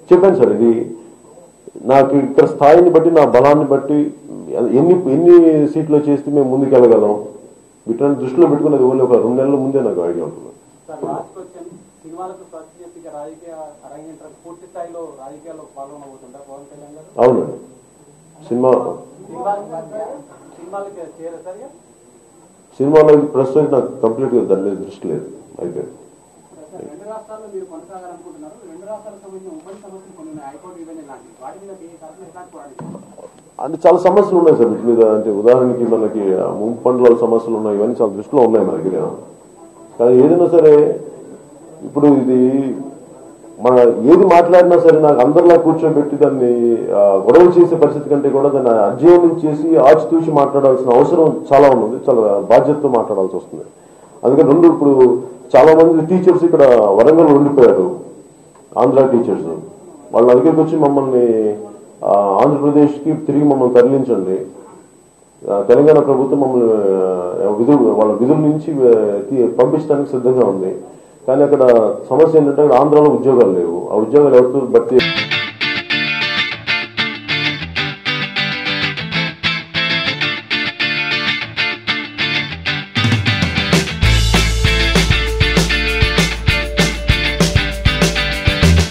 చెప్పాను సార్ ఇది నాకు ఇక్కడ స్థాయిని బట్టి నా బలాన్ని బట్టి ఎన్ని ఎన్ని సీట్లు చేస్తే మేము ముందుకు వెళ్ళగలం వీటిని దృష్టిలో పెట్టుకున్నది ఓన్లీ ఒక రెండు నెలల ముందే నాకు ఐడియా ఉంటుంది సార్ లాస్ట్ క్వశ్చన్ సినిమాలకు ఖర్చు చేసి ఇక రాజకీయ అరంగేట్రం పూర్తి స్థాయిలో రాజకీయాల్లో పాల్గొనబోతుంటారు పవన్ కళ్యాణ్ గారు అవునండి సినిమా సినిమాలకు సినిమాలకి చేరే సార్ ఇక? సినిమాలో ప్రస్తుతం నాకు కంప్లీట్గా దాని మీద దృష్టి లేదు అయిపోయింది సార్, రెండు రాష్ట్రాల్లో మీరు కొనసాగాలనుకుంటున్నారు రెండు రాష్ట్రాలకు సంబంధించిన ఉమ్మడి సమస్యలు కొన్ని ఉన్నాయి హైకోర్టు విభజన లాంటివి వాటి మీద మీ తరఫున ఎట్లాంటి పోరాడి అంటే చాలా సమస్యలు ఉన్నాయి సార్ వీటి మీద అంటే ఉదాహరణకి మనకి ముంపు పండ్ల సమస్యలు ఉన్నాయి ఇవన్నీ చాలా దృష్టిలో ఉన్నాయి మన దగ్గర కానీ ఏదైనా సరే ఇప్పుడు ఇది మన ఏది మాట్లాడినా సరే నాకు అందరిలా కూర్చోబెట్టి దాన్ని ఆ, గొడవలు చేసే పరిస్థితి కంటే కూడా దాన్ని అధ్యయనం చేసి ఆచితూచి మాట్లాడాల్సిన అవసరం చాలా ఉన్నది చాలా బాధ్యతతో మాట్లాడాల్సి వస్తుంది అందుకని రెండు ఇప్పుడు చాలా మంది టీచర్స్ ఇక్కడ వరంగల్ ఉండిపోయారు ఆంధ్ర టీచర్స్ వాళ్ళ దగ్గరికి వచ్చి మమ్మల్ని ఆ, ఆంధ్రప్రదేశ్కి తిరిగి మమ్మల్ని తరలించండి ఆ, తెలంగాణ ప్రభుత్వం మమ్మల్ని ఆ, విధులు వాళ్ళ విధుల నుంచి ఆ, తీ- పంపించడానికి సిద్ధంగా ఉంది కానీ అక్కడ సమస్య ఏంటంటే అక్కడ ఆంధ్రాలో ఉద్యోగాలు లేవు ఆ ఉద్యోగాలు ఎవరితో భర్తీ